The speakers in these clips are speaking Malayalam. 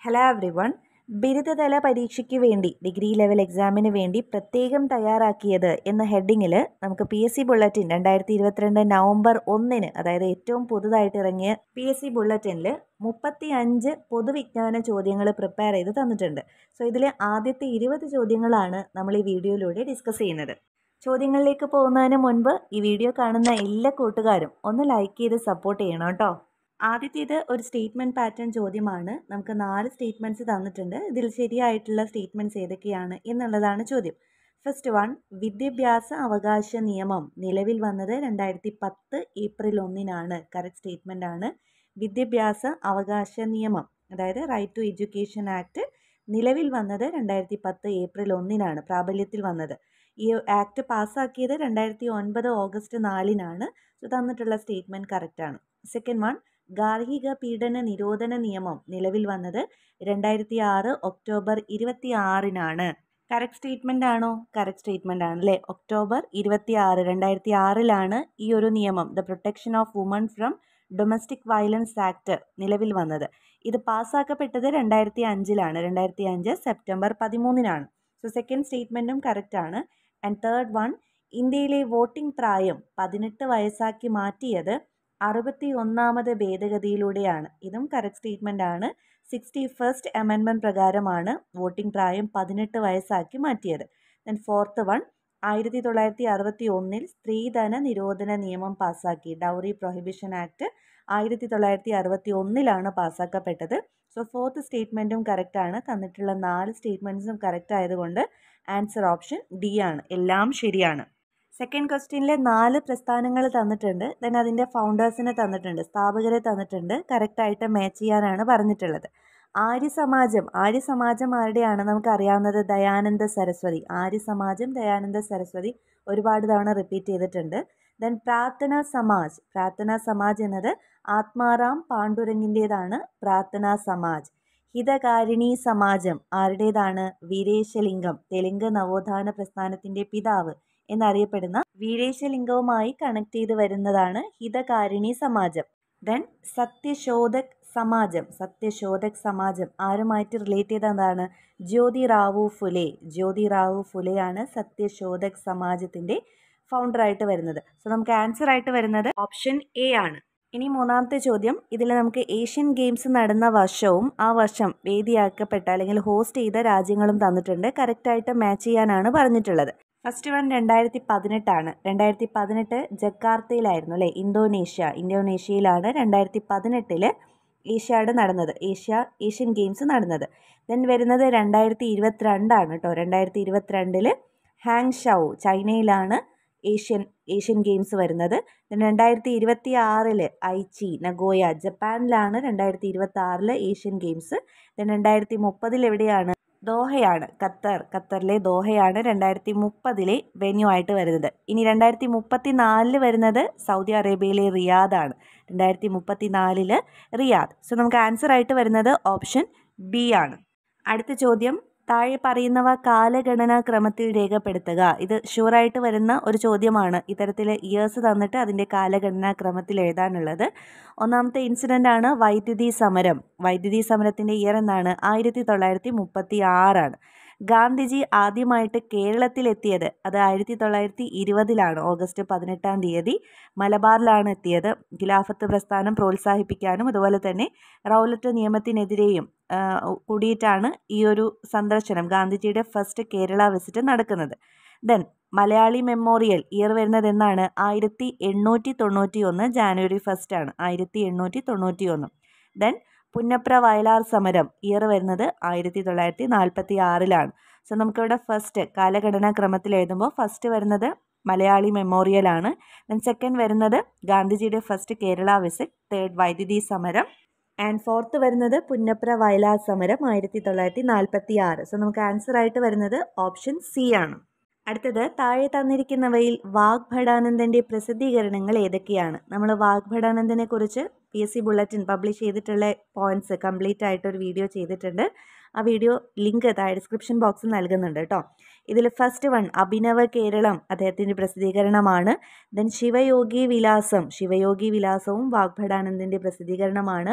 ഹലോ എവ്രി വൺ ബിരുദതല പരീക്ഷയ്ക്ക് വേണ്ടി ഡിഗ്രി ലെവൽ എക്സാമിന് വേണ്ടി പ്രത്യേകം തയ്യാറാക്കിയത് എന്ന ഹെഡിങ്ങിൽ നമുക്ക് പി എസ് സി ബുള്ളറ്റിൻ രണ്ടായിരത്തി ഇരുപത്തിരണ്ട് നവംബർ ഒന്നിന് അതായത് ഏറ്റവും പുതുതായിട്ട് ഇറങ്ങിയ പി എസ് സി ബുള്ളറ്റിനിൽ മുപ്പത്തി അഞ്ച് പൊതുവിജ്ഞാന ചോദ്യങ്ങൾ പ്രിപ്പയർ ചെയ്ത് തന്നിട്ടുണ്ട് സോ ഇതിലെ ആദ്യത്തെ ഇരുപത് ചോദ്യങ്ങളാണ് നമ്മൾ ഈ വീഡിയോയിലൂടെ ഡിസ്കസ് ചെയ്യുന്നത് ചോദ്യങ്ങളിലേക്ക് പോകുന്നതിന് മുൻപ് ഈ വീഡിയോ കാണുന്ന എല്ലാ കൂട്ടുകാരും ഒന്ന് ലൈക്ക് ചെയ്ത് സപ്പോർട്ട് ചെയ്യണം കേട്ടോ ആദ്യത്തേത് ഒരു സ്റ്റേറ്റ്മെൻറ്റ് പാറ്റേൺ ചോദ്യമാണ് നമുക്ക് നാല് സ്റ്റേറ്റ്മെൻറ്റ്സ് തന്നിട്ടുണ്ട് ഇതിൽ ശരിയായിട്ടുള്ള സ്റ്റേറ്റ്മെൻറ്റ്സ് ഏതൊക്കെയാണ് എന്നുള്ളതാണ് ചോദ്യം ഫസ്റ്റ് വൺ വിദ്യാഭ്യാസ അവകാശ നിയമം നിലവിൽ വന്നത് രണ്ടായിരത്തി പത്ത് ഏപ്രിൽ ഒന്നിനാണ് കറക്റ്റ് സ്റ്റേറ്റ്മെൻ്റ് ആണ് വിദ്യാഭ്യാസ അവകാശ നിയമം അതായത് റൈറ്റ് ടു എഡ്യൂക്കേഷൻ ആക്ട് നിലവിൽ വന്നത് രണ്ടായിരത്തി പത്ത് ഏപ്രിൽ ഒന്നിനാണ് പ്രാബല്യത്തിൽ വന്നത് ഈ ആക്ട് പാസ്സാക്കിയത് രണ്ടായിരത്തി ഒൻപത് ഓഗസ്റ്റ് നാലിനാണ് സോ തന്നിട്ടുള്ള സ്റ്റേറ്റ്മെൻറ്റ് കറക്റ്റാണ് സെക്കൻഡ് വൺ ഗാർഹിക പീഡന നിരോധന നിയമം നിലവിൽ വന്നത് രണ്ടായിരത്തി ആറ് ഒക്ടോബർ ഇരുപത്തി ആറിനാണ് കറക്റ്റ് സ്റ്റേറ്റ്മെൻ്റ് ആണോ കറക്റ്റ് സ്റ്റേറ്റ്മെൻ്റ് ആണ് അല്ലേ ഒക്ടോബർ ഇരുപത്തി ആറ് രണ്ടായിരത്തി ആറിലാണ് ഈ ഒരു നിയമം the protection of women from domestic violence act നിലവിൽ വന്നത് ഇത് പാസ്സാക്കപ്പെട്ടത് രണ്ടായിരത്തി അഞ്ചിലാണ് രണ്ടായിരത്തി അഞ്ച് സെപ്റ്റംബർ പതിമൂന്നിനാണ് സോ സെക്കൻഡ് സ്റ്റേറ്റ്മെൻറ്റും കറക്റ്റാണ് ആൻഡ് തേർഡ് വൺ ഇന്ത്യയിലെ വോട്ടിംഗ് പ്രായം പതിനെട്ട് വയസ്സാക്കി മാറ്റിയത് അറുപത്തി ഒന്നാമത് ഭേദഗതിയിലൂടെയാണ് ഇതും കറക്റ്റ് സ്റ്റേറ്റ്മെൻ്റ് ആണ് സിക്സ്റ്റി ഫസ്റ്റ് അമെൻമെൻറ്റ് പ്രകാരമാണ് വോട്ടിംഗ് പ്രായം പതിനെട്ട് വയസ്സാക്കി മാറ്റിയത് ദെൻ ഫോർത്ത് വൺ ആയിരത്തി തൊള്ളായിരത്തി അറുപത്തി ഒന്നിൽ സ്ത്രീധന നിരോധന നിയമം പാസ്സാക്കി ഡൗറി പ്രൊഹിബിഷൻ ആക്ട് ആയിരത്തി തൊള്ളായിരത്തി അറുപത്തി ഒന്നിലാണ് പാസ്സാക്കപ്പെട്ടത് സോ ഫോർത്ത് സ്റ്റേറ്റ്മെൻറ്റും കറക്റ്റാണ് തന്നിട്ടുള്ള നാല് സ്റ്റേറ്റ്മെൻറ്റ്സും കറക്റ്റ് ആയതുകൊണ്ട് ആൻസർ ഓപ്ഷൻ ഡി ആണ് എല്ലാം ശരിയാണ് സെക്കൻഡ് ക്വസ്റ്റ്യനിൽ നാല് പ്രസ്ഥാനങ്ങൾ തന്നിട്ടുണ്ട് ദെൻ അതിൻ്റെ ഫൗണ്ടേഴ്സിനെ തന്നിട്ടുണ്ട് സ്ഥാപകരെ തന്നിട്ടുണ്ട് കറക്റ്റായിട്ട് മാച്ച് ചെയ്യാനാണ് പറഞ്ഞിട്ടുള്ളത് ആര്യ സമാജം ആര്യ സമാജം ആരുടെയാണ് നമുക്കറിയാവുന്നത് ദയാനന്ദ സരസ്വതി ആര്യ സമാജം ദയാനന്ദ സരസ്വതി ഒരുപാട് തവണ റിപ്പീറ്റ് ചെയ്തിട്ടുണ്ട് ദെൻ പ്രാർത്ഥന സമാജ് പ്രാർത്ഥന സമാജ് എന്നത് ആത്മാറാം പാണ്ഡുരംഗിൻ്റേതാണ് പ്രാർത്ഥന സമാജ് ഹിതകാരിണി സമാജം ആരുടേതാണ് വീരേശലിംഗം തെലുങ്ക് നവോത്ഥാന പ്രസ്ഥാനത്തിൻ്റെ പിതാവ് എന്നറിയപ്പെടുന്ന വീരേശലിംഗവുമായി കണക്ട് ചെയ്ത് വരുന്നതാണ് ഹിതകാരിണി സമാജം ദെൻ സത്യശോധക് സമാജം സത്യശോധക് സമാജം ആരുമായിട്ട് റിലേറ്റ് ചെയ്തതാണ് ജ്യോതി റാവു ഫുലെ ജ്യോതി റാവു ഫുലെയാണ് സത്യശോധക് സമാജത്തിൻ്റെ ഫൗണ്ടറായിട്ട് വരുന്നത് സോ നമുക്ക് ആൻസർ ആയിട്ട് വരുന്നത് ഓപ്ഷൻ എ ആണ് ഇനി മൂന്നാമത്തെ ചോദ്യം ഇതിൽ നമുക്ക് ഏഷ്യൻ ഗെയിംസ് നടന്ന വർഷവും ആ വർഷം വേദിയാക്കപ്പെട്ട അല്ലെങ്കിൽ ഹോസ്റ്റ് ചെയ്ത രാജ്യങ്ങളും തന്നിട്ടുണ്ട് കറക്റ്റായിട്ട് മാച്ച് ചെയ്യാനാണ് പറഞ്ഞിട്ടുള്ളത് ഫസ്റ്റ് വൺ രണ്ടായിരത്തി പതിനെട്ടാണ് രണ്ടായിരത്തി പതിനെട്ട് ജക്കാർത്തയിലായിരുന്നു അല്ലേ ഇന്തോനേഷ്യ ഇന്തോനേഷ്യയിലാണ് രണ്ടായിരത്തി പതിനെട്ടിൽ ഏഷ്യാഡ് നടന്നത് ഏഷ്യ ഏഷ്യൻ ഗെയിംസ് നടന്നത് ദെൻ വരുന്നത് രണ്ടായിരത്തി ഇരുപത്തിരണ്ടാണ് കേട്ടോ രണ്ടായിരത്തി ഇരുപത്തിരണ്ടിൽ ഹാങ് ഷൗ ചൈനയിലാണ് ഏഷ്യൻ ഏഷ്യൻ ഗെയിംസ് വരുന്നത് ദെൻ രണ്ടായിരത്തി ഇരുപത്തി ആറിൽ ഐച്ചി നഗോയ ജപ്പാനിലാണ് രണ്ടായിരത്തി ഇരുപത്തി ആറിൽ ഏഷ്യൻ ഗെയിംസ് ദെൻ രണ്ടായിരത്തി മുപ്പതിൽ എവിടെയാണ് ദോഹയാണ് ഖത്തർ ഖത്തറിലെ ദോഹയാണ് രണ്ടായിരത്തി മുപ്പതിലെ വെന്യൂ ആയിട്ട് വരുന്നത് ഇനി രണ്ടായിരത്തി മുപ്പത്തി നാലിൽ വരുന്നത് സൗദി അറേബ്യയിലെ റിയാദാണ് രണ്ടായിരത്തി മുപ്പത്തി നാലില് റിയാദ് സോ നമുക്ക് ആൻസർ ആയിട്ട് വരുന്നത് ഓപ്ഷൻ ബി ആണ് അടുത്ത ചോദ്യം താഴെ പറയുന്നവ കാലഗണനാ ക്രമത്തിൽ രേഖപ്പെടുത്തുക ഇത് ഷുവറായിട്ട് വരുന്ന ഒരു ചോദ്യമാണ് ഇത്തരത്തിൽ ഇയേഴ്സ് തന്നിട്ട് അതിൻ്റെ കാലഗണനാ ക്രമത്തിൽ എഴുതാനുള്ളത് ഒന്നാമത്തെ ഇൻസിഡൻ്റ് ആണ് വൈദ്യുതി സമരം വൈദ്യുതി സമരത്തിൻ്റെ ഇയർ എന്നാണ് ആയിരത്തി തൊള്ളായിരത്തി മുപ്പത്തി ആറാണ് ഗാന്ധിജി ആദ്യമായിട്ട് കേരളത്തിലെത്തിയത് അത് ആയിരത്തി തൊള്ളായിരത്തി ഇരുപതിലാണ് ഓഗസ്റ്റ് പതിനെട്ടാം തീയതി മലബാറിലാണ് എത്തിയത് ഖിലാഫത്ത് പ്രസ്ഥാനം പ്രോത്സാഹിപ്പിക്കാനും അതുപോലെ തന്നെ റൗലറ്റ് നിയമത്തിനെതിരെയും കൂടിയിട്ടാണ് ഈ ഒരു സന്ദർശനം ഗാന്ധിജിയുടെ ഫസ്റ്റ് കേരള വിസിറ്റ് നടക്കുന്നത് ദെൻ മലയാളി മെമ്മോറിയൽ ഇയർ വരുന്നത് എന്നാണ് ആയിരത്തി എണ്ണൂറ്റി തൊണ്ണൂറ്റി ഒന്ന് ജാനുവരി ഫസ്റ്റ് ആണ് ആയിരത്തി എണ്ണൂറ്റി തൊണ്ണൂറ്റി ഒന്ന് ദെൻ പുന്നപ്ര വയലാർ സമരം ഇയർ വരുന്നത് ആയിരത്തി തൊള്ളായിരത്തി നാൽപ്പത്തി ആറിലാണ് സോ നമുക്കിവിടെ ഫസ്റ്റ് കാലഘടനാ ക്രമത്തിൽ എഴുതുമ്പോൾ ഫസ്റ്റ് വരുന്നത് മലയാളി മെമ്മോറിയലാണ് ദെൻ സെക്കൻഡ് വരുന്നത് ഗാന്ധിജിയുടെ ഫസ്റ്റ് കേരള വിസിറ്റ് തേർഡ് വൈദ്യുതി സമരം ആൻഡ് ഫോർത്ത് വരുന്നത് പുന്നപ്ര വയലാർ സമരം ആയിരത്തി തൊള്ളായിരത്തി നാൽപ്പത്തി ആറ് സോ നമുക്ക് ആൻസർ ആയിട്ട് വരുന്നത് ഓപ്ഷൻ സി ആണ് അടുത്തത് താഴെ തന്നിരിക്കുന്നവയിൽ വാഗ്ഭടാനന്ദൻ്റെ പ്രസിദ്ധീകരണങ്ങൾ ഏതൊക്കെയാണ് നമ്മൾ വാഗ്ഭടാനന്ദനെ കുറിച്ച് P S C bulletin publish ചെയ്തിട്ടുള്ള പോയിന്റ്സ് കംപ്ലീറ്റ് ആയിട്ട് ഒരു വീഡിയോ ചെയ്തിട്ടുണ്ട് ആ വീഡിയോ ലിങ്ക് താഴെ ഡിസ്ക്രിപ്ഷൻ ബോക്സിൽ നൽകുന്നുണ്ട് കേട്ടോ ഇതിൽ ഫസ്റ്റ് വൺ അഭിനവ കേരളം അദ്ദേഹത്തിൻ്റെ പ്രസിദ്ധീകരണമാണ് ദെൻ ശിവയോഗി വിലാസം ശിവയോഗി വിലാസവും വാഗ്ഭടാനന്ദൻ്റെ പ്രസിദ്ധീകരണമാണ്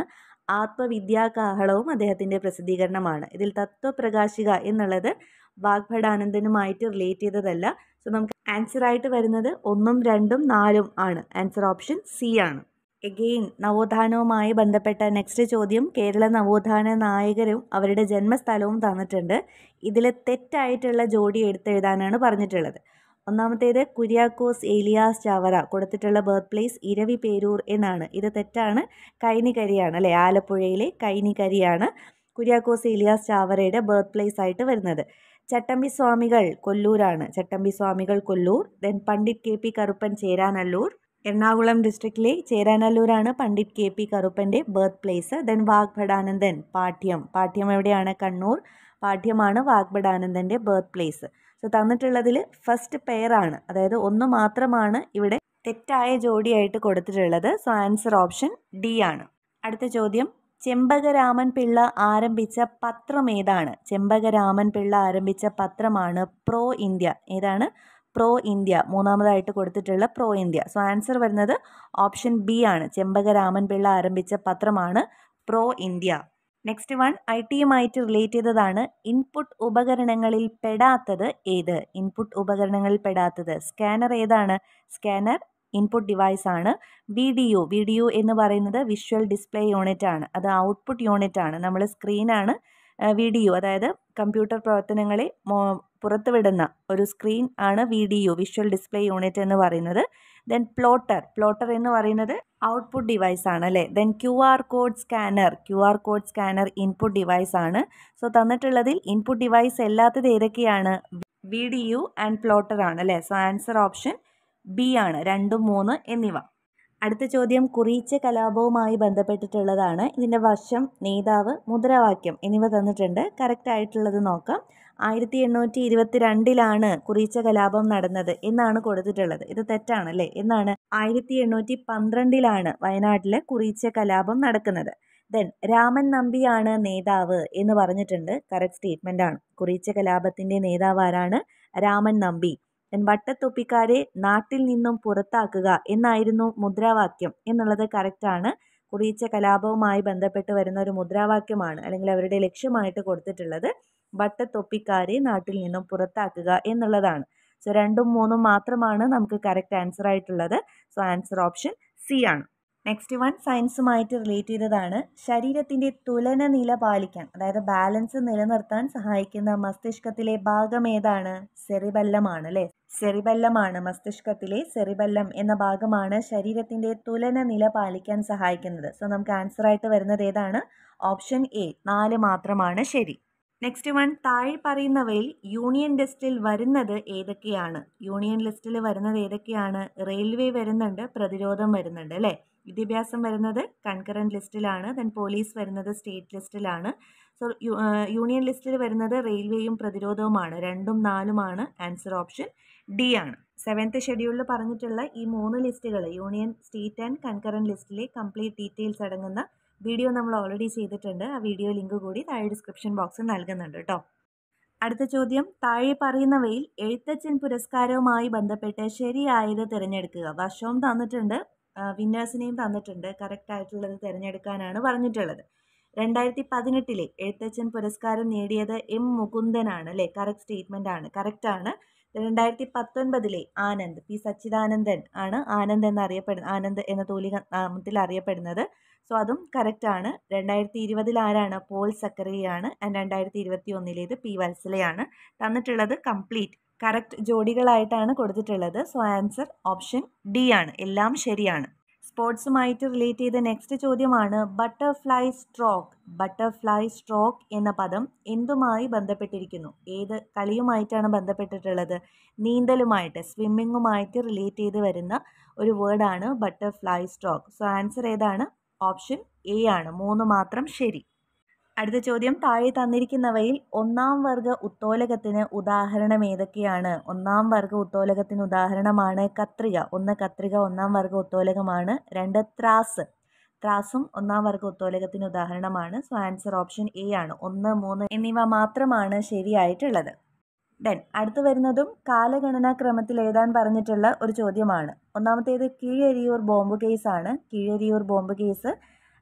ആത്മവിദ്യാകാഹളവും അദ്ദേഹത്തിൻ്റെ പ്രസിദ്ധീകരണമാണ് ഇതിൽ തത്വപ്രകാശിക എന്നുള്ളത് വാഗ്ഭടാനന്ദനുമായിട്ട് റിലേറ്റ് ചെയ്തതല്ല സോ നമുക്ക് ആൻസർ ആയിട്ട് വരുന്നത് ഒന്നും രണ്ടും നാലും ആണ് ആൻസർ ഓപ്ഷൻ സി ആണ് എഗെയിൻ നവോത്ഥാനവുമായി ബന്ധപ്പെട്ട നെക്സ്റ്റ് ചോദ്യം കേരള നവോത്ഥാന നായകരും അവരുടെ ജന്മസ്ഥലവും തന്നിട്ടുണ്ട് ഇതിൽ തെറ്റായിട്ടുള്ള ജോഡി എടുത്തെഴുതാനാണ് പറഞ്ഞിട്ടുള്ളത് ഒന്നാമത്തേത് കുര്യാക്കോസ് ഏലിയാസ് ചാവറ കൊടുത്തിട്ടുള്ള ബർത്ത് പ്ലേസ് ഇരവി പേരൂർ എന്നാണ് ഇത് തെറ്റാണ് കൈനികരിയാണ് അല്ലേ ആലപ്പുഴയിലെ കൈനികരിയാണ് കുര്യാക്കോസ് ഏലിയാസ് ചാവറയുടെ ബർത്ത് പ്ലേസ് ആയിട്ട് വരുന്നത് ചട്ടമ്പി സ്വാമികൾ കൊല്ലൂരാണ് ചട്ടമ്പി സ്വാമികൾ കൊല്ലൂർ then pundit K P Karuppan Cheranallur Ernakulam ഡിസ്ട്രിക്റ്റിലെ ചേരാനല്ലൂരാണ് പണ്ഡിറ്റ് കെ പി കറുപ്പൻ്റെ birth place then Vagbhatanandan Pathyam Pathyam എവിടെയാണ് കണ്ണൂർ പാഠ്യമാണ് വാഗ്ഭടാനന്ദൻ്റെ ബർത്ത് പ്ലേസ് സോ തന്നിട്ടുള്ളതിൽ ഫസ്റ്റ് പെയറാണ് അതായത് ഒന്ന് മാത്രമാണ് ഇവിടെ തെറ്റായ ജോഡിയായിട്ട് കൊടുത്തിട്ടുള്ളത് സോ ആൻസർ ഓപ്ഷൻ ഡി ആണ് അടുത്ത ചോദ്യം ചെമ്പകരാമൻ പിള്ള ആരംഭിച്ച പത്രം ഏതാണ് ചെമ്പകരാമൻ പിള്ള ആരംഭിച്ച പത്രമാണ് പ്രോ ഇന്ത്യ ഏതാണ് പ്രോ ഇന്ത്യ മൂന്നാമതായിട്ട് കൊടുത്തിട്ടുള്ള പ്രോ ഇന്ത്യ സോ ആൻസർ വരുന്നത് ഓപ്ഷൻ ബി ആണ് ചെമ്പകരാമൻ പിള്ള ആരംഭിച്ച പത്രമാണ് pro India next one I ടിയുമായിട്ട് റിലേറ്റ് ചെയ്തതാണ് ഇൻപുട്ട് ഉപകരണങ്ങളിൽ പെടാത്തത് ഏത് ഇൻപുട്ട് ഉപകരണങ്ങളിൽ പെടാത്തത് സ്കാനർ ഏതാണ് സ്കാനർ ഇൻപുട്ട് ഡിവൈസ് ആണ് V D U V D U എന്ന് പറയുന്നത് വിഷ്വൽ ഡിസ്പ്ലേ യൂണിറ്റ് ആണ് അത് ഔട്ട്പുട്ട് യൂണിറ്റ് ആണ് നമ്മൾ സ്ക്രീനാണ് വി ഡി യു അതായത് കമ്പ്യൂട്ടർ പ്രവർത്തനങ്ങളെ പുറത്തുവിടുന്ന ഒരു സ്ക്രീൻ ആണ് V D U visual display unit എന്ന് പറയുന്നത് ദെൻ പ്ലോട്ടർ പ്ലോട്ടർ എന്ന് പറയുന്നത് ഔട്ട്പുട്ട് ഡിവൈസ് ആണ് അല്ലേ then Q R code scanner Q R code scanner input device ആണ് സോ തന്നിട്ടുള്ളതിൽ ഇൻപുട്ട് ഡിവൈസ് അല്ലാത്തത് ഏതൊക്കെയാണ് V D U and plotter ആണ് അല്ലേ സോ ആൻസർ ഓപ്ഷൻ ബി ആണ് രണ്ട് മൂന്ന് എന്നിവ അടുത്ത ചോദ്യം കുറിച്ച കലാപവുമായി ബന്ധപ്പെട്ടിട്ടുള്ളതാണ് ഇതിൻ്റെ വർഷം നേതാവ് മുദ്രാവാക്യം എന്നിവ തന്നിട്ടുണ്ട് കറക്റ്റ് ആയിട്ടുള്ളത് നോക്കാം ആയിരത്തി എണ്ണൂറ്റി ഇരുപത്തി രണ്ടിലാണ് കുറിച്ച കലാപം നടന്നത് എന്നാണ് കൊടുത്തിട്ടുള്ളത് ഇത് തെറ്റാണല്ലേ എന്നാണ് ആയിരത്തി എണ്ണൂറ്റി പന്ത്രണ്ടിലാണ് വയനാട്ടിലെ കുറിച്ച കലാപം നടക്കുന്നത് ദെൻ രാമൻ നമ്പിയാണ് നേതാവ് എന്ന് പറഞ്ഞിട്ടുണ്ട് കറക്റ്റ് സ്റ്റേറ്റ്മെൻ്റ് ആണ് കുറിച്ച കലാപത്തിൻ്റെ നേതാവ് ആരാണ് രാമൻ നമ്പി ദെൻ വട്ടത്തൊപ്പിക്കാരെ നാട്ടിൽ നിന്നും പുറത്താക്കുക എന്നായിരുന്നു മുദ്രാവാക്യം എന്നുള്ളത് കറക്റ്റാണ് കുറിച്ച കലാപവുമായി ബന്ധപ്പെട്ട് വരുന്ന ഒരു മുദ്രാവാക്യമാണ് അല്ലെങ്കിൽ അവരുടെ ലക്ഷ്യമായിട്ട് കൊടുത്തിട്ടുള്ളത് വട്ടത്തൊപ്പിക്കാരെ നാട്ടിൽ നിന്നും പുറത്താക്കുക എന്നുള്ളതാണ് സോ രണ്ടും മൂന്നും മാത്രമാണ് നമുക്ക് കറക്റ്റ് ആൻസർ ആയിട്ടുള്ളത് സോ ആൻസർ ഓപ്ഷൻ സി ആണ് നെക്സ്റ്റ് വൺ സയൻസുമായിട്ട് റിലേറ്റ് ചെയ്തതാണ് ശരീരത്തിൻ്റെ തുലന നില പാലിക്കാൻ അതായത് ബാലൻസ് നിലനിർത്താൻ സഹായിക്കുന്ന മസ്തിഷ്കത്തിലെ ഭാഗം ഏതാണ് സെറിബല്ലമാണ് അല്ലേ സെറിബല്ലമാണ് മസ്തിഷ്കത്തിലെ സെറിബല്ലം എന്ന ഭാഗമാണ് ശരീരത്തിൻ്റെ തുലന നില പാലിക്കാൻ സഹായിക്കുന്നത് സോ നമുക്ക് ആൻസർ ആയിട്ട് വരുന്നത് ഏതാണ് ഓപ്ഷൻ എ നാല് മാത്രമാണ് ശരി നെക്സ്റ്റ് വൺ താഴെ പറയുന്നവയിൽ യൂണിയൻ ലിസ്റ്റിൽ വരുന്നത് ഏതൊക്കെയാണ് യൂണിയൻ ലിസ്റ്റിൽ വരുന്നത് ഏതൊക്കെയാണ് റെയിൽവേ വരുന്നുണ്ട് പ്രതിരോധം വരുന്നുണ്ട് അല്ലേ വിദ്യാഭ്യാസം വരുന്നത് കൺകറൻറ്റ് ലിസ്റ്റിലാണ് ദെൻ പോലീസ് വരുന്നത് സ്റ്റേറ്റ് ലിസ്റ്റിലാണ് സോ യൂണിയൻ ലിസ്റ്റിൽ വരുന്നത് റെയിൽവേയും പ്രതിരോധവുമാണ് രണ്ടും നാലുമാണ് ആൻസർ ഓപ്ഷൻ ഡി ആണ് സെവൻത്ത് ഷെഡ്യൂളിൽ പറഞ്ഞിട്ടുള്ള ഈ മൂന്ന് ലിസ്റ്റുകൾ യൂണിയൻ സ്റ്റേറ്റ് ആൻഡ് കൺകറൻറ്റ് ലിസ്റ്റിലെ കംപ്ലീറ്റ് ഡീറ്റെയിൽസ് അടങ്ങുന്ന വീഡിയോ നമ്മൾ ഓൾറെഡി ചെയ്തിട്ടുണ്ട് ആ വീഡിയോ ലിങ്ക് കൂടി താഴെ ഡിസ്ക്രിപ്ഷൻ ബോക്സിൽ നൽകുന്നുണ്ട് കേട്ടോ അടുത്ത ചോദ്യം താഴെ പറയുന്നവയിൽ എഴുത്തച്ഛൻ പുരസ്കാരവുമായി ബന്ധപ്പെട്ട് ശരിയായത് തിരഞ്ഞെടുക്കുക വർഷവും തന്നിട്ടുണ്ട് വിന്നേഴ്സിനെയും തന്നിട്ടുണ്ട് കറക്റ്റ് ആയിട്ടുള്ളത് തിരഞ്ഞെടുക്കാനാണ് പറഞ്ഞിട്ടുള്ളത് രണ്ടായിരത്തി പതിനെട്ടിലെ എഴുത്തച്ഛൻ പുരസ്കാരം നേടിയത് എം മുകുന്ദനാണ് അല്ലേ കറക്റ്റ് സ്റ്റേറ്റ്മെൻ്റ് ആണ് കറക്റ്റ് ആണ് രണ്ടായിരത്തി പത്തൊൻപതിലെ ആനന്ദ് പി സച്ചിദാനന്ദൻ ആണ് ആനന്ദ് എന്നറിയപ്പെടുന്ന ആനന്ദ് എന്ന തൂലിക നാമത്തിൽ അറിയപ്പെടുന്നത് സോ അതും കറക്റ്റ് ആണ് രണ്ടായിരത്തി ഇരുപതിൽ ആരാണ് പോൾ സക്കറിയാണ് ആൻഡ് രണ്ടായിരത്തി ഇരുപത്തി ഒന്നിലേത് പി വത്സലയാണ് തന്നിട്ടുള്ളത് കംപ്ലീറ്റ് കറക്റ്റ് ജോഡികളായിട്ടാണ് കൊടുത്തിട്ടുള്ളത് സോ ആൻസർ ഓപ്ഷൻ ഡി ആണ് എല്ലാം ശരിയാണ് സ്പോർട്സുമായിട്ട് റിലേറ്റ് ചെയ്ത നെക്സ്റ്റ് ചോദ്യമാണ് ബട്ടർഫ്ലൈ സ്ട്രോക്ക് ബട്ടർഫ്ലൈ സ്ട്രോക്ക് എന്ന പദം എന്തുമായി ബന്ധപ്പെട്ടിരിക്കുന്നു ഏത് കളിയുമായിട്ടാണ് ബന്ധപ്പെട്ടിട്ടുള്ളത് നീന്തലുമായിട്ട് സ്വിമ്മിങ്ങുമായിട്ട് റിലേറ്റ് ചെയ്ത് വരുന്ന ഒരു വേർഡാണ് ബട്ടർഫ്ലൈ സ്ട്രോക്ക് സോ ആൻസർ ഏതാണ് ഓപ്ഷൻ എ ആണ് മൂന്ന് മാത്രം ശരി അടുത്ത ചോദ്യം താഴെ തന്നിരിക്കുന്നവയിൽ ഒന്നാം വർഗ ഉത്തോലകത്തിന് ഉദാഹരണം ഏതൊക്കെയാണ് ഒന്നാം വർഗ ഉത്തോലകത്തിന് ഉദാഹരണമാണ് കത്രിക ഒന്ന് കത്രിക ഒന്നാം വർഗ ഉത്തോലകമാണ് രണ്ട് ത്രാസ് ത്രാസും ഒന്നാം വർഗ ഉത്തോലകത്തിന് ഉദാഹരണമാണ് സോ ആൻസർ ഓപ്ഷൻ എ ആണ് ഒന്ന് മൂന്ന് എന്നിവ മാത്രമാണ് ശരിയായിട്ടുള്ളത് ദെൻ അടുത്ത് വരുന്നതും കാലഗണനാ ക്രമത്തിൽ എഴുതാൻ പറഞ്ഞിട്ടുള്ള ഒരു ചോദ്യമാണ് ഒന്നാമത്തേത് കീഴരിയൂർ ബോംബ് കേസാണ് കീഴരിയൂർ ബോംബ് കേസ്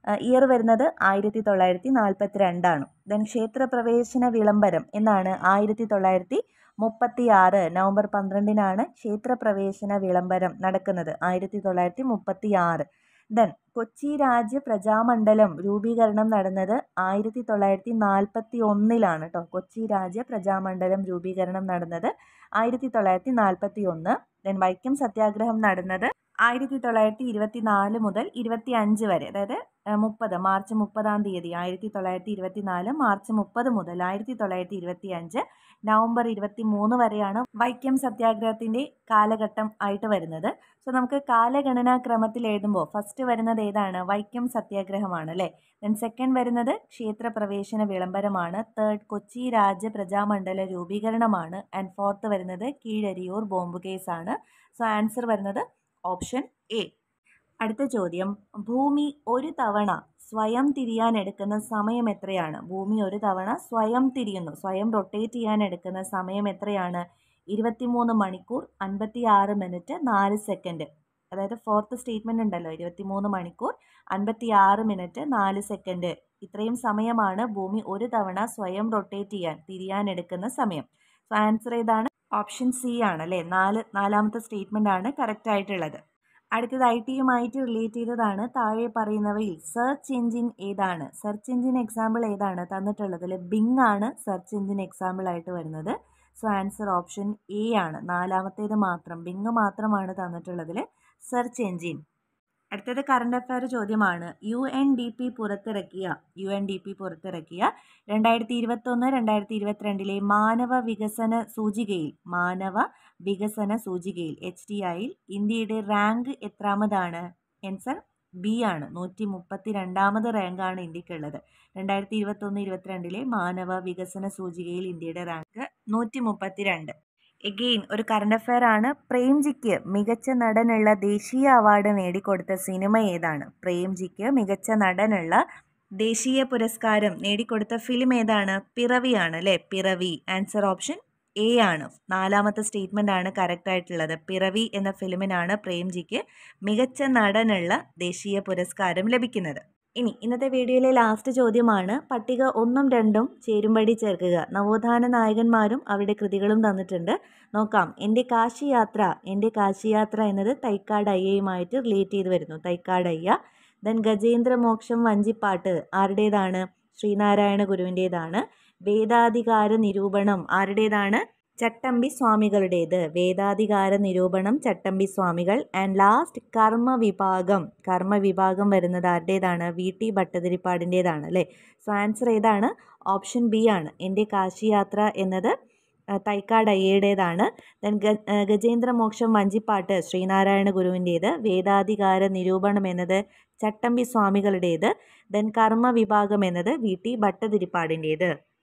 ഇയർ വരുന്നത് ആയിരത്തി തൊള്ളായിരത്തി നാൽപ്പത്തി രണ്ടാണ് ദെൻ ക്ഷേത്രപ്രവേശന വിളംബരം എന്നാണ് ആയിരത്തി തൊള്ളായിരത്തി മുപ്പത്തി ആറ് നവംബർ പന്ത്രണ്ടിനാണ് ക്ഷേത്രപ്രവേശന വിളംബരം നടക്കുന്നത് ആയിരത്തി തൊള്ളായിരത്തി മുപ്പത്തി ആറ് ദെൻ കൊച്ചി രാജ്യ പ്രജാമണ്ഡലം രൂപീകരണം നടന്നത് ആയിരത്തി തൊള്ളായിരത്തി നാൽപ്പത്തി ഒന്നിലാണ് കേട്ടോ കൊച്ചി രാജ്യ പ്രജാമണ്ഡലം രൂപീകരണം നടന്നത് ആയിരത്തി തൊള്ളായിരത്തി നാൽപ്പത്തി ഒന്ന് ദെൻ വൈക്കം സത്യാഗ്രഹം നടന്നത് ആയിരത്തി തൊള്ളായിരത്തി ഇരുപത്തി നാല് മുതൽ ഇരുപത്തി അഞ്ച് വരെ അതായത് മുപ്പത് മാർച്ച് മുപ്പതാം തീയതി ആയിരത്തി തൊള്ളായിരത്തി ഇരുപത്തി നാല് മാർച്ച് മുപ്പത് മുതൽ ആയിരത്തി തൊള്ളായിരത്തി ഇരുപത്തി അഞ്ച് നവംബർ ഇരുപത്തി മൂന്ന് വരെയാണ് വൈക്കം സത്യാഗ്രഹത്തിൻ്റെ കാലഘട്ടം ആയിട്ട് വരുന്നത് സോ നമുക്ക് കാലഗണനാ ക്രമത്തിൽ എഴുതുമ്പോൾ ഫസ്റ്റ് വരുന്നത് ഏതാണ് വൈക്കം സത്യാഗ്രഹമാണ് അല്ലേ ദെൻ സെക്കൻഡ് വരുന്നത് ക്ഷേത്രപ്രവേശന വിളംബരമാണ് തേർഡ് കൊച്ചി രാജ്യ പ്രജാമണ്ഡല രൂപീകരണമാണ് ആൻഡ് ഫോർത്ത് വരുന്നത് കീഴരിയൂർ ബോംബ് കേസാണ് സോ ആൻസർ വരുന്നത് ഓപ്ഷൻ എ അടുത്ത ചോദ്യം ഭൂമി ഒരു തവണ സ്വയം തിരിയാൻ എടുക്കുന്ന സമയം എത്രയാണ് ഭൂമി ഒരു തവണ സ്വയം തിരിയുന്നു സ്വയം റൊട്ടേറ്റ് ചെയ്യാൻ എടുക്കുന്ന സമയം എത്രയാണ് ഇരുപത്തിമൂന്ന് മണിക്കൂർ അൻപത്തി ആറ് മിനിറ്റ് നാല് സെക്കൻഡ് അതായത് ഫോർത്ത് സ്റ്റേറ്റ്മെൻ്റ് ഉണ്ടല്ലോ ഇരുപത്തിമൂന്ന് മണിക്കൂർ അൻപത്തി ആറ് മിനിറ്റ് നാല് സെക്കൻഡ് ഇത്രയും സമയമാണ് ഭൂമി ഒരു തവണ സ്വയം റൊട്ടേറ്റ് ചെയ്യാൻ തിരിയാൻ എടുക്കുന്ന സമയം സോ ആൻസർ ഏതാണ് ഓപ്ഷൻ സി ആണ് അല്ലേ നാല് നാലാമത്തെ സ്റ്റേറ്റ്മെൻ്റ് ആണ് കറക്റ്റ് ആയിട്ടുള്ളത് അടുത്തത് ഐ ടിയുമായിട്ട് റിലേറ്റ് ചെയ്തതാണ് താഴെ പറയുന്നവയിൽ സെർച്ച് എഞ്ചിൻ ഏതാണ് സെർച്ച് എഞ്ചിൻ എക്സാമ്പിൾ ഏതാണ് തന്നിട്ടുള്ളതിൽ ബിങ് ആണ് സെർച്ച് എഞ്ചിൻ എക്സാമ്പിൾ ആയിട്ട് വരുന്നത് സോ ആൻസർ ഓപ്ഷൻ എ ആണ് നാലാമത്തേത് മാത്രം ബിങ് മാത്രമാണ് തന്നിട്ടുള്ളതിൽ സെർച്ച് എഞ്ചിൻ അടുത്തത് കറണ്ട് അഫയർ ചോദ്യമാണ് യു എൻ ഡി പി പുറത്തിറക്കിയ യു എൻ ഡി പി പുറത്തിറക്കിയ രണ്ടായിരത്തി ഇരുപത്തൊന്ന് രണ്ടായിരത്തി ഇരുപത്തിരണ്ടിലെ മാനവ വികസന സൂചികയിൽ മാനവ വികസന സൂചികയിൽ എച്ച് ഡി ഐയിൽ ഇന്ത്യയുടെ റാങ്ക് എത്രാമതാണ് ആൻസർ ബി ആണ് നൂറ്റി മുപ്പത്തി രണ്ടാമത് റാങ്കാണ് ഇന്ത്യക്കുള്ളത് രണ്ടായിരത്തി ഇരുപത്തൊന്ന് ഇരുപത്തിരണ്ടിലെ മാനവ വികസന സൂചികയിൽ ഇന്ത്യയുടെ റാങ്ക് നൂറ്റി മുപ്പത്തി രണ്ട് എഗെയിൻ ഒരു കറണ്ട് അഫയർ ആണ് പ്രേംജിക്ക് മികച്ച നടനുള്ള ദേശീയ അവാർഡ് നേടിക്കൊടുത്ത സിനിമ ഏതാണ് പ്രേംജിക്ക് മികച്ച നടനുള്ള ദേശീയ പുരസ്കാരം നേടിക്കൊടുത്ത ഫിലിം ഏതാണ് പിറവിയാണ് അല്ലേ പിറവി ആൻസർ ഓപ്ഷൻ എ ആണ് നാലാമത്തെ സ്റ്റേറ്റ്മെൻ്റ് ആണ് കറക്റ്റ് ആയിട്ടുള്ളത് പിറവി എന്ന ഫിലിമിനാണ് പ്രേംജിക്ക് മികച്ച നടനുള്ള ദേശീയ പുരസ്കാരം ലഭിക്കുന്നത് ഇനി ഇന്നത്തെ വീഡിയോയിലെ ലാസ്റ്റ് ചോദ്യമാണ് പട്ടിക ഒന്നും രണ്ടും ചേരുംപടി ചേർക്കുക നവോത്ഥാന നായകന്മാരും അവരുടെ കൃതികളും തന്നിട്ടുണ്ട് നോക്കാം എൻ്റെ കാശി യാത്ര എൻ്റെ കാശി യാത്ര എന്നത് തൈക്കാട് അയ്യയുമായിട്ട് റിലേറ്റ് ചെയ്ത് വരുന്നു തൈക്കാട് അയ്യ ദെൻ ഗജേന്ദ്രമോക്ഷം വഞ്ചിപ്പാട്ട് ആരുടേതാണ് ശ്രീനാരായണ ഗുരുവിൻ്റേതാണ് വേദാധികാര നിരൂപണം ആരുടേതാണ് ചട്ടമ്പി സ്വാമികളുടേത് വേദാധികാര നിരൂപണം ചട്ടമ്പി സ്വാമികൾ ആൻഡ് ലാസ്റ്റ് കർമ്മ വിഭാഗം കർമ്മ വിഭാഗം വരുന്നത് ആരുടേതാണ് വി ടി ഭട്ടതിരിപ്പാടിൻ്റേതാണ് അല്ലേ സോ ആൻസർ ഏതാണ് ഓപ്ഷൻ ബി ആണ് എൻ്റെ കാശിയാത്ര എന്നത് തൈക്കാട് അയ്യയുടേതാണ് ദെൻ ഗജേന്ദ്രമോക്ഷം വഞ്ചിപ്പാട്ട് ശ്രീനാരായണ ഗുരുവിൻ്റേത് വേദാധികാര നിരൂപണം എന്നത് ചട്ടമ്പി സ്വാമികളുടേത് ദെൻ കർമ്മ വിഭാഗം എന്നത് വി ടി ഭട്ടതിരിപ്പാടിൻ്റേത്